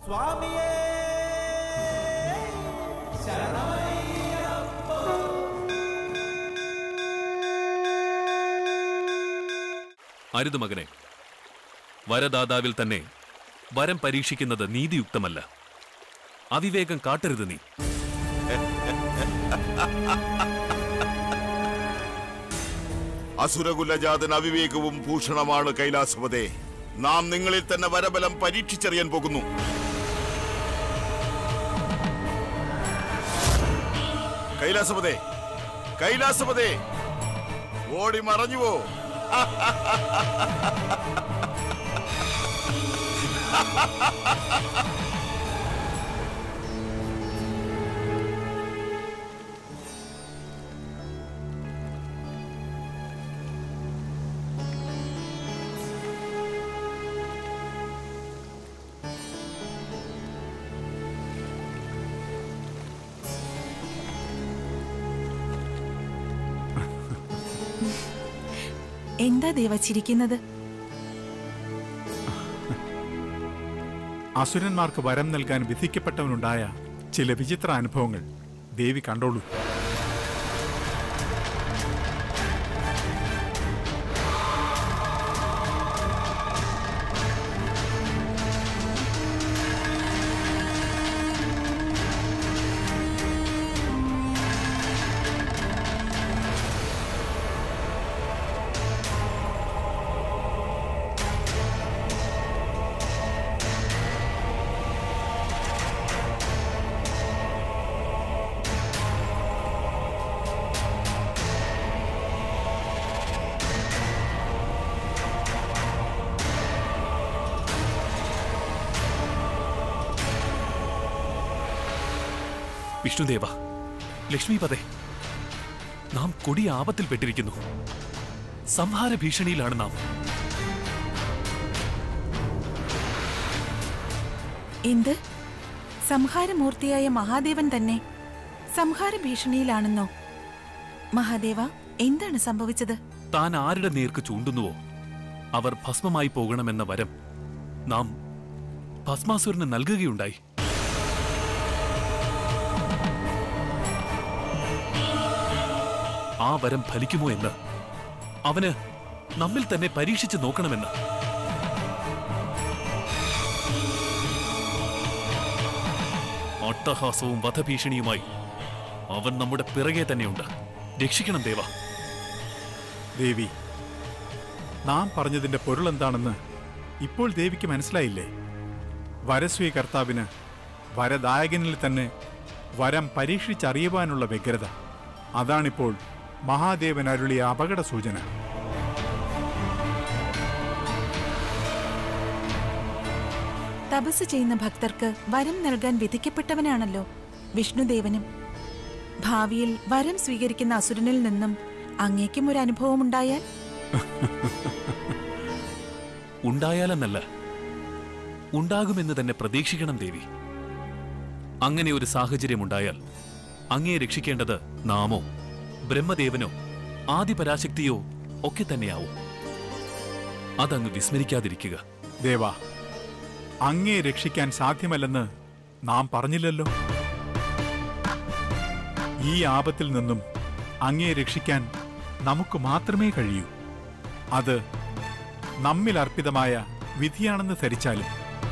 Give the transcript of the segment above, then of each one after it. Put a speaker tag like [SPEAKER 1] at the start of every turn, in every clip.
[SPEAKER 1] സ്വാമിയേ
[SPEAKER 2] അരുത് മകനെ വരദാതാവിൽ തന്നെ വരം പരീക്ഷിക്കുന്നത് നീതിയുക്തമല്ല അവിവേകം കാട്ടരുത് നീ
[SPEAKER 3] അസുരകുലജാതൻ അവിവേകവും ഭൂഷണമാണ് കൈലാസപതേ നാം നിങ്ങളിൽ തന്നെ വരബലം പരീക്ഷിച്ചറിയാൻ പോകുന്നു കൈലാസപതേ കൈലാസപതേ ഓടി മറഞ്ഞുവോ
[SPEAKER 4] എന്താ ദേവ ചിരിക്കുന്നത്
[SPEAKER 5] അസുരന്മാർക്ക് വരം നൽകാൻ വിധിക്കപ്പെട്ടവനുണ്ടായ ചില വിചിത്ര അനുഭവങ്ങൾ ദേവി കണ്ടോളൂ
[SPEAKER 2] വിഷ്ണുദേവ ലക്ഷ്മിപതേ നാം കൊടിയ ആപത്തിൽപ്പെട്ടിരിക്കുന്നു സംഹാര ഭീഷണിയിലാണ് നാം
[SPEAKER 4] എന്ത് സംഹാരമൂർത്തിയായ മഹാദേവൻ തന്നെ സംഹാര ഭീഷണിയിലാണെന്നോ മഹാദേവ എന്താണ് സംഭവിച്ചത്
[SPEAKER 2] താൻ ആരുടെ നേർക്ക് ചൂണ്ടുന്നുവോ അവർ ഭസ്മമായി പോകണമെന്ന വരം നാം ഭസ്മാസുരന് നൽകുകയുണ്ടായി ആ വരം ഫലിക്കുമോ എന്ന് അവന് നമ്മിൽ തന്നെ പരീക്ഷിച്ച് നോക്കണമെന്ന് അട്ടഹാസവും വധഭീഷണിയുമായി അവൻ നമ്മുടെ പിറകെ തന്നെയുണ്ട് രക്ഷിക്കണം ദേവ
[SPEAKER 5] ദേവി നാം പറഞ്ഞതിന്റെ പൊരുളെന്താണെന്ന് ഇപ്പോൾ ദേവിക്ക് മനസ്സിലായില്ലേ വരസ്വീകർത്താവിന് വരദായകനിൽ തന്നെ വരം പരീക്ഷിച്ചറിയുവാനുള്ള വ്യഗ്രത അതാണിപ്പോൾ മഹാദേവൻ അരുളിയ അപകട സൂചന
[SPEAKER 4] തപസ് ചെയ്യുന്ന ഭക്തർക്ക് വരം നൽകാൻ വിധിക്കപ്പെട്ടവനാണല്ലോ വിഷ്ണുദേവനും ഭാവിയിൽ വരം സ്വീകരിക്കുന്ന അസുരനിൽ നിന്നും അങ്ങേക്കും ഒരു അനുഭവം ഉണ്ടായാൽ
[SPEAKER 2] ഉണ്ടായാലെന്നല്ല ഉണ്ടാകുമെന്ന് തന്നെ പ്രതീക്ഷിക്കണം ദേവി അങ്ങനെ ഒരു സാഹചര്യമുണ്ടായാൽ അങ്ങയെ രക്ഷിക്കേണ്ടത് നാമോ ബ്രഹ്മദേവനോ ആദിപരാശക്തിയോ ഒക്കെ തന്നെയാവും അതങ്ങ് വിസ്മരിക്കാതിരിക്കുക
[SPEAKER 5] ദേവ അങ്ങേ രക്ഷിക്കാൻ സാധ്യമല്ലെന്ന് നാം പറഞ്ഞില്ലല്ലോ ഈ ആപത്തിൽ നിന്നും അങ്ങേ രക്ഷിക്കാൻ നമുക്ക് മാത്രമേ കഴിയൂ അത് നമ്മിൽ അർപ്പിതമായ വിധിയാണെന്ന് ധരിച്ചാലും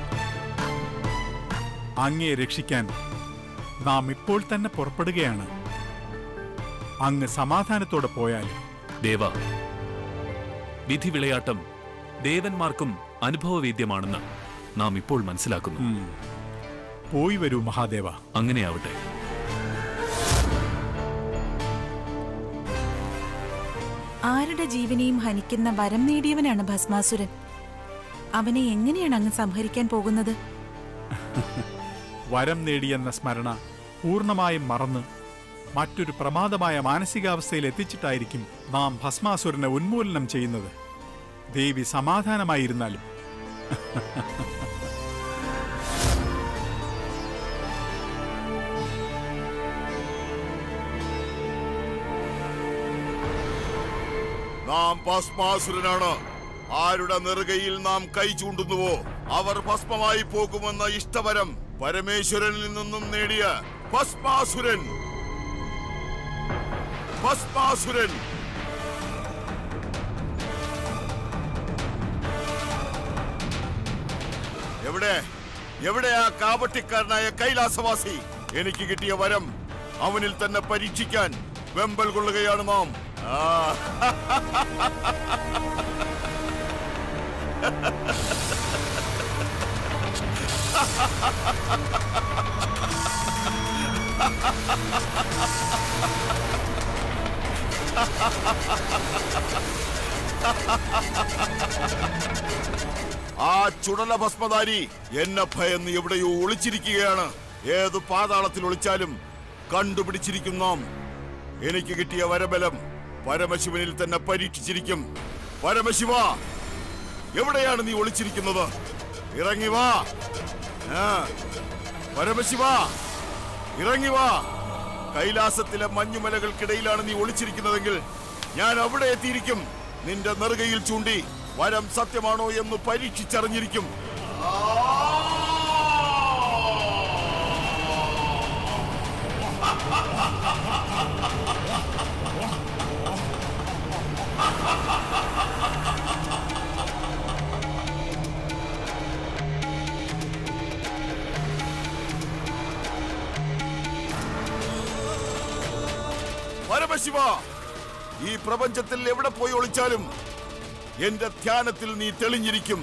[SPEAKER 5] അങ്ങേ രക്ഷിക്കാൻ നാം ഇപ്പോൾ തന്നെ പുറപ്പെടുകയാണ് അങ്ങ് സമാധാനത്തോടെ പോയാൽ
[SPEAKER 2] ദേവ വിധി വിളയാട്ടം ദേവന്മാർക്കും അനുഭവവേദ്യമാണെന്ന് നാം ഇപ്പോൾ മനസ്സിലാക്കുന്നു
[SPEAKER 5] ഉം, പോയി വരൂ മഹാദേവ
[SPEAKER 2] അങ്ങനെയാവട്ടെ
[SPEAKER 4] ആരുടെ ജീവനെയും ഹനിക്കുന്ന വരം നേടിയവനാണ് ഭസ്മാസുരൻ അവനെ എങ്ങനെയാണ് അങ്ങ് സംഹരിക്കാൻ പോകുന്നത്
[SPEAKER 5] വരം നേടിയെന്ന സ്മരണ പൂർണ്ണമായും മറന്ന് മറ്റൊരു പ്രമാദമായ മാനസികാവസ്ഥയിൽ എത്തിച്ചിട്ടായിരിക്കും നാം ഭസ്മാസുരനെ ഉന്മൂലനം ചെയ്യുന്നത് ദേവി സമാധാനമായിരുന്നാലും
[SPEAKER 3] നാം ഭസ്മാസുരനാണ് ആരുടെ നെറുകയിൽ നാം കൈ ചൂണ്ടുന്നുവോ അവർ ഭസ്മമായി പോകുമെന്ന ഇഷ്ടവരം പരമേശ്വരനിൽ നിന്നും നേടിയ ഭസ്മാസുരൻ ഭസ്മാസുരൻ എവിടെ എവിടെയാ കാപട്ടിക്കാരനായ കൈലാസവാസി എനിക്ക് കിട്ടിയ വരം അവനിൽ തന്നെ പരീക്ഷിക്കാൻ വെമ്പൽ കൊള്ളുകയാണ് നാം ആ ആ ചുടല ഭസ്മധാരി എന്നെ ഭയന്ന് എവിടെയോ ഒളിച്ചിരിക്കുകയാണ് ഏത് പാതാളത്തിൽ ഒളിച്ചാലും കണ്ടുപിടിച്ചിരിക്കും നാം എനിക്ക് കിട്ടിയ വരബലം പരമശിവനിൽ തന്നെ പരീക്ഷിച്ചിരിക്കും പരമശിവ എവിടെയാണ് നീ ഒളിച്ചിരിക്കുന്നത് ഇറങ്ങി വാ ആ, പരമശിവ ഇറങ്ങി വാ കൈലാസത്തിലെ മഞ്ഞുമലകൾക്കിടയിലാണ് നീ ഒളിച്ചിരിക്കുന്നതെങ്കിൽ ഞാൻ അവിടെ എത്തിയിരിക്കും നിന്റെ നെറുകയിൽ ചൂണ്ടി വരം സത്യമാണോ എന്ന് പരീക്ഷിച്ചറിഞ്ഞിരിക്കും പരമശിവ ഈ പ്രപഞ്ചത്തിൽ എവിടെ പോയി ഒളിച്ചാലും എന്റെ ധ്യാനത്തിൽ നീ തെളിഞ്ഞിരിക്കും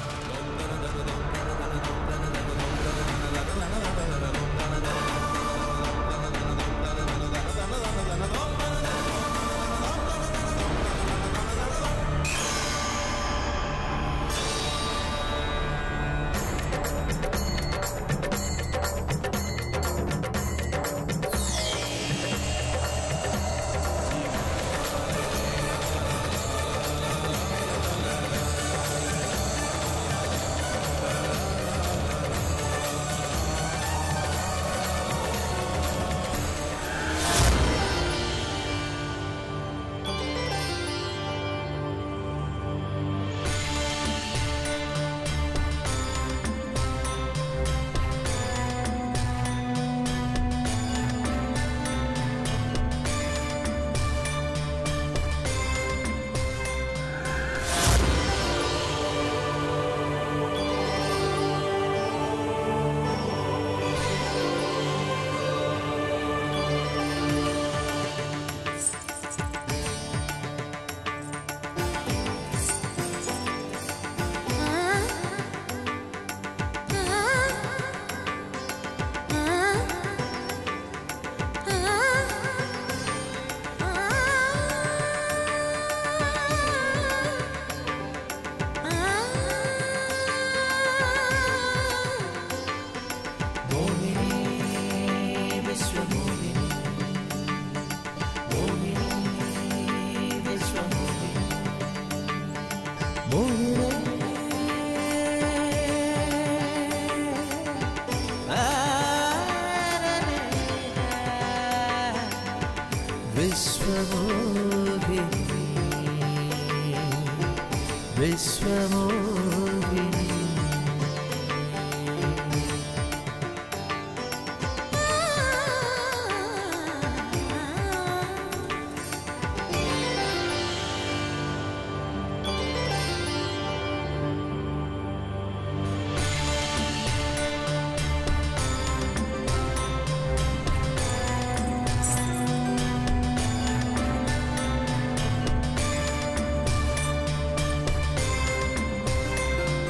[SPEAKER 1] വിശ്വമോഹിനി വിശ്വമോഹിനി
[SPEAKER 6] ആ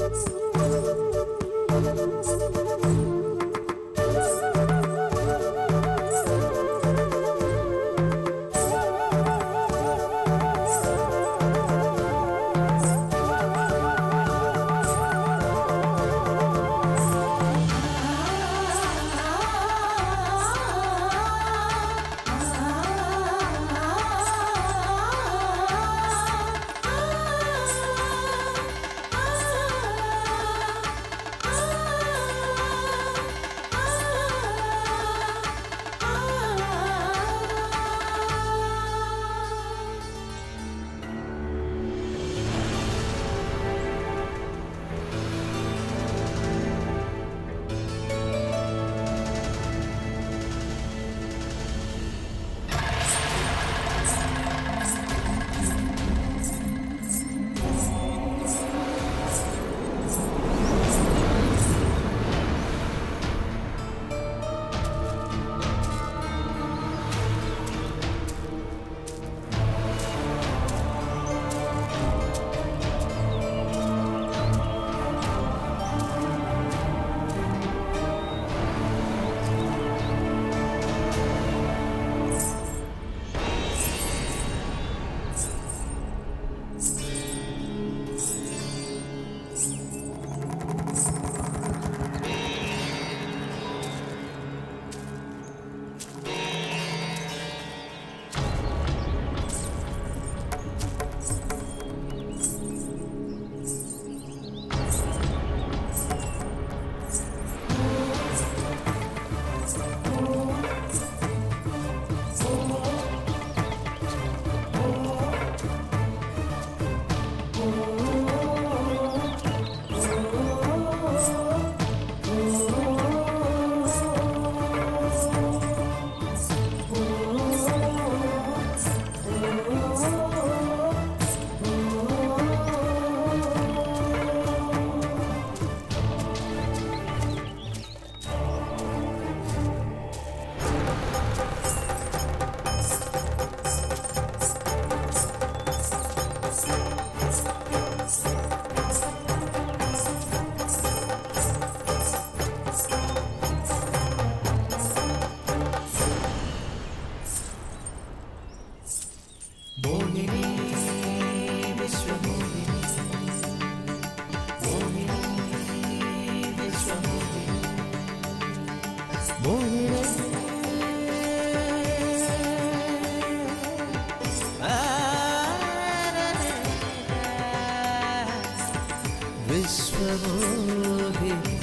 [SPEAKER 1] വിശ്വമോഹിനി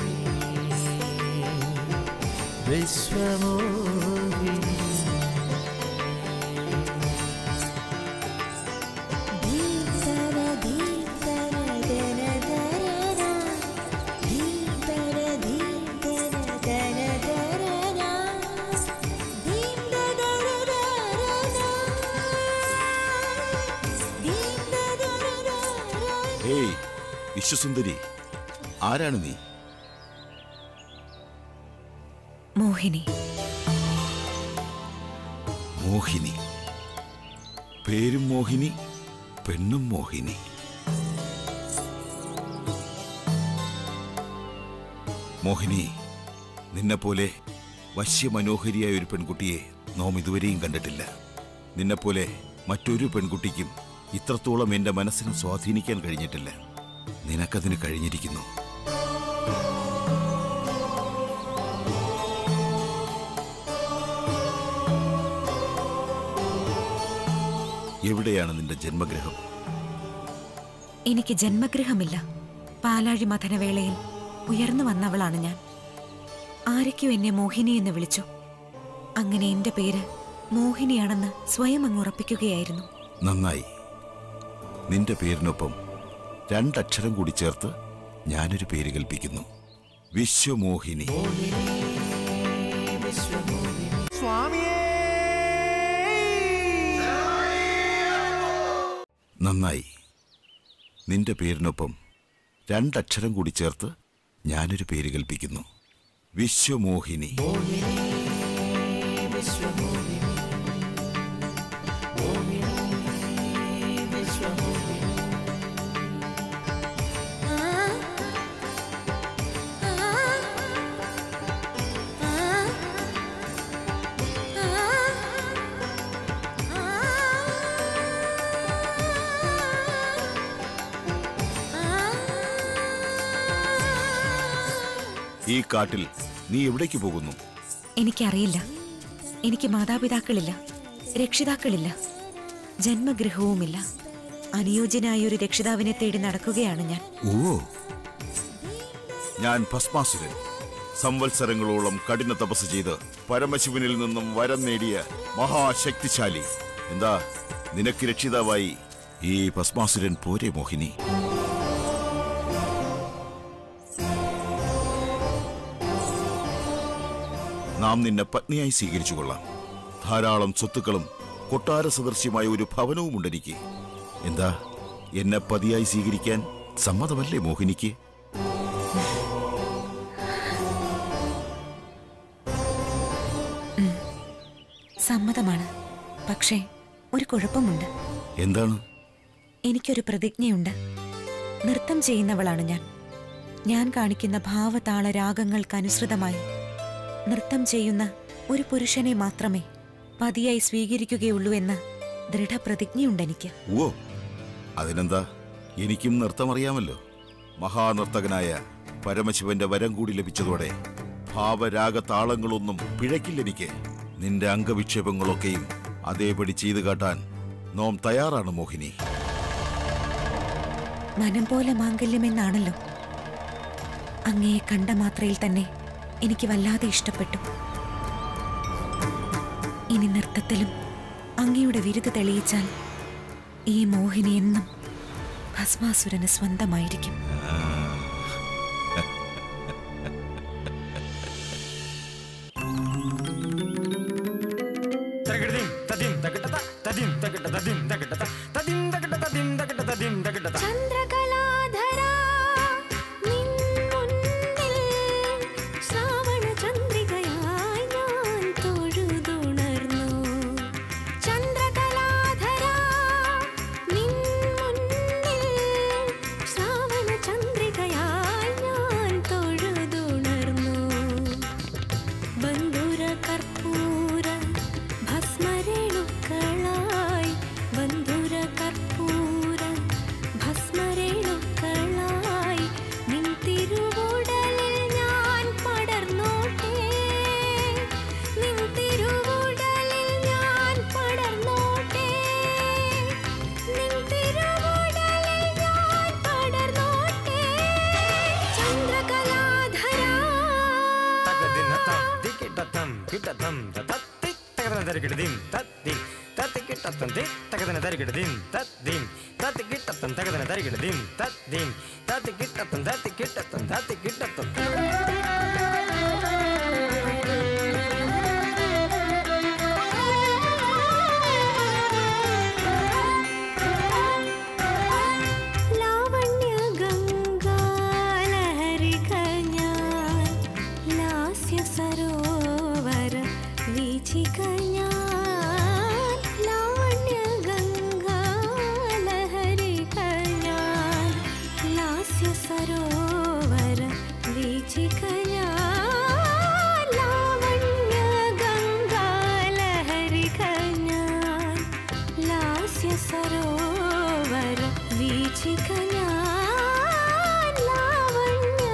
[SPEAKER 1] വിശ്വമോഹിനി
[SPEAKER 6] ധീതര ധീതര ധനധരന ധീതര ധീതര ധനധരന ധീതരരരരന ധീതരരരരന
[SPEAKER 3] ഏയ് വിശ്വസുന്ദരി ആരാണ് നീ
[SPEAKER 4] മോഹിനി
[SPEAKER 3] മോഹിനി പേരും മോഹിനി പെണ്ണും മോഹിനി മോഹിനി നിന്നെപ്പോലെ വശ്യമനോഹരിയായ ഒരു പെൺകുട്ടിയെ നാം ഇതുവരെയും കണ്ടിട്ടില്ല നിന്നെപ്പോലെ മറ്റൊരു പെൺകുട്ടിക്കും ഇത്രത്തോളം എന്റെ മനസ്സിനെ സ്വാധീനിക്കാൻ കഴിഞ്ഞിട്ടില്ല നിനക്കതിന് കഴിഞ്ഞിരിക്കുന്നു എവിടെയാണ് നിന്റെ ജന്മഗ്രഹം
[SPEAKER 4] എനിക്ക് ജന്മഗൃഹമില്ല പാലാഴി മഥനവേളയിൽ ഉയർന്നു വന്നവളാണ് ഞാൻ ആരൊക്കെയോ എന്നെ മോഹിനി എന്ന് വിളിച്ചു അങ്ങനെ എന്റെ പേര് മോഹിനിയാണെന്ന് സ്വയം അങ്ങ് ഉറപ്പിക്കുകയായിരുന്നു
[SPEAKER 3] നന്നായി നിന്റെ പേരിനൊപ്പം രണ്ടക്ഷരം കൂടി ചേർത്ത് ഞാനൊരു പേര് കൽപ്പിക്കുന്നു വിശ്വമോഹിനി നന്നായി നിന്റെ പേരിനൊപ്പം രണ്ടക്ഷരം കൂടി ചേർത്ത് ഞാനൊരു പേര് കൽപ്പിക്കുന്നു വിശ്വമോഹിനി
[SPEAKER 6] ആ
[SPEAKER 3] ഈ കാട്ടിൽ നീ എവിടേക്ക് പോകുന്നു
[SPEAKER 1] എനിക്കറിയില്ല എനിക്ക് മാതാപിതാക്കളില്ല രക്ഷിതാക്കളില്ല ജന്മഗൃഹവുമില്ല അനുയോജ്യനായ ഒരു രക്ഷിതാവിനെ തേടി നടക്കുകയാണ് ഞാൻ
[SPEAKER 3] ഓ ഞാൻ ഭസ്മാസുരൻ സംവത്സരങ്ങളോളം കഠിന തപസ് ചെയ്ത് പരമശിവനിൽ നിന്നും വരം നേടിയ മഹാശക്തിശാലി എന്താ നിനക്ക് രക്ഷിതാവായി ഈ ഭസ്മാസുരൻ പോരെ മോഹിനി നാം നിന്നെ പത്നിയായി സ്വീകരിച്ചു കൊള്ളാം ധാരാളം സ്വത്തുക്കളും കൊട്ടാര സദൃശ്യമായ ഒരു ഭവനവും ഉണ്ടെനിക്ക് എന്താ എന്നെ പതിയായി സ്വീകരിക്കാൻ സമ്മതമല്ലേ മോഹിനിക്ക്
[SPEAKER 1] സമ്മതമാണ് പക്ഷേ ഒരു കുഴപ്പമുണ്ട്
[SPEAKER 3] എന്താണ്
[SPEAKER 1] എനിക്കൊരു പ്രതിജ്ഞയുണ്ട് നൃത്തം ചെയ്യുന്നവളാണ് ഞാൻ ഞാൻ കാണിക്കുന്ന ഭാവതാള രാഗങ്ങൾക്കനുസൃതമായി നൃത്തം ചെയ്യുന്ന ഒരു പുരുഷനെ മാത്രമേ പതിയായി സ്വീകരിക്കുകയുള്ളൂ എന്ന് ദൃഢപ്രതിജ്ഞയുണ്ടെനിക്ക്
[SPEAKER 3] ഓ അതിനെന്താ എനിക്കും നൃത്തമറിയാമല്ലോ മഹാനർത്തകനായ പരമശിവന്റെ വരം കൂടി ലഭിച്ചതോടെ ഭാവരാഗ താളങ്ങളൊന്നും പിഴക്കില്ലെനിക്ക് നിന്റെ അംഗവിക്ഷേപങ്ങളൊക്കെയും അതേപടി ചെയ്തു കാട്ടാൻ നോം തയ്യാറാണ് മോഹിനി
[SPEAKER 1] മനം പോലെ മാംഗല്യമെന്നാണല്ലോ അങ്ങയെ കണ്ട മാത്രയിൽ തന്നെ എനിക്ക് വല്ലാതെ ഇഷ്ടപ്പെട്ടു ഇനി നൃത്തത്തിലും അങ്ങയുടെ വിരുത് തെളിയിച്ചാൽ ഈ മോഹിനി എന്നും ഭസ്മാസുരന് സ്വന്തമായിരിക്കും
[SPEAKER 7] തകടതിം തദിം തകടത തദിം തകട തദിം തകടത തദിം തകട തദിം തകട തദിം തകടത
[SPEAKER 6] ചന്ദ്രകലാധരാ നിൻ മുന്നിൽ ശ്രാവണ ചന്ദ്രികയായി ഞാൻ തൊഴുതുണർന്നു ചന്ദ്രകലാധരാ നിൻ മുന്നിൽ ശ്രാവണ ചന്ദ്രികയായി ഞാൻ തൊഴുതുണർന്നു ബന്ധുര കർപ്പൂര ഭസ്മരേണുക്കളായി ബന്ധുര കർപ്പൂര ഭസ്മരേണുക്കളായി നിൻ തിരുവുടലിൽ ഞാൻ പടർന്നോട്ടെ നിൻ തിരുവുടലിൽ ഞാൻ പടർന്നോട്ടെ നിൻ തിരുവുടലിൽ ഞാൻ പടർന്നോട്ടെ ചന്ദ്രകലാധരാ
[SPEAKER 7] തകദിനതം ദികിടതം കിടതം തതത്തി തകദന തരികിടതിം തദ്ദിം തത്തി കിടതം ദി തകദന തരികിടതിം തദ്ദിം തത്തി കിടതം തകദന തരികിടതിം തദ്ദിം തത്തി കിടതം തത്തി കിടതം തത്തി കിടതം
[SPEAKER 6] ലാവണ്യ ഗംഗാലഹരിക ഞാൻ ലാസ്യ സരോവര വീചിക ഞാൻ ലാവണ്യ ഗംഗാലഹരിക ഞാൻ ലാസ്യ സരോവര വീചിക ഞാൻ ലാവണ്യ ഗംഗാലഹരിക ഞാൻ ലാസ്യ സരോവര വീചിക ഞാൻ ലാവണ്യ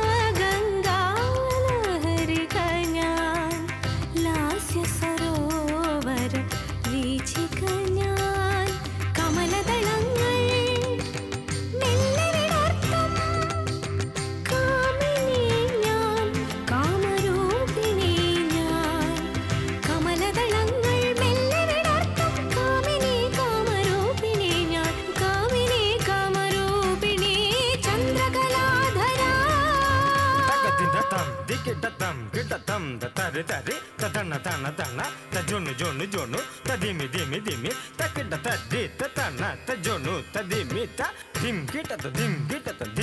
[SPEAKER 6] ഗംഗാലഹരിക ഞാൻ ലാസ്യ സരോവര വീചിക ഞാൻ കമലദളങ്ങൾ മെല്ലെ വിടർത്തും കാമിനി ഞാൻ കാമരൂപിണി ഞാൻ കമലദളങ്ങൾ മെല്ലെ വിടർത്തും കാമിനി കാമരൂപിണി ഞാൻ കാമിനി കാമരൂപിണി ചന്ദ്രകലാധരാ
[SPEAKER 7] തകദിനതം ദികിടതം കിടതം തതരി തരി തതന തന തന തജുനു ജുനു ജുനു തദിമി ദിമി ദിമി തകിട തദി തതന തജുനു തദിമി ത ദിം കിടത ദിം കിടത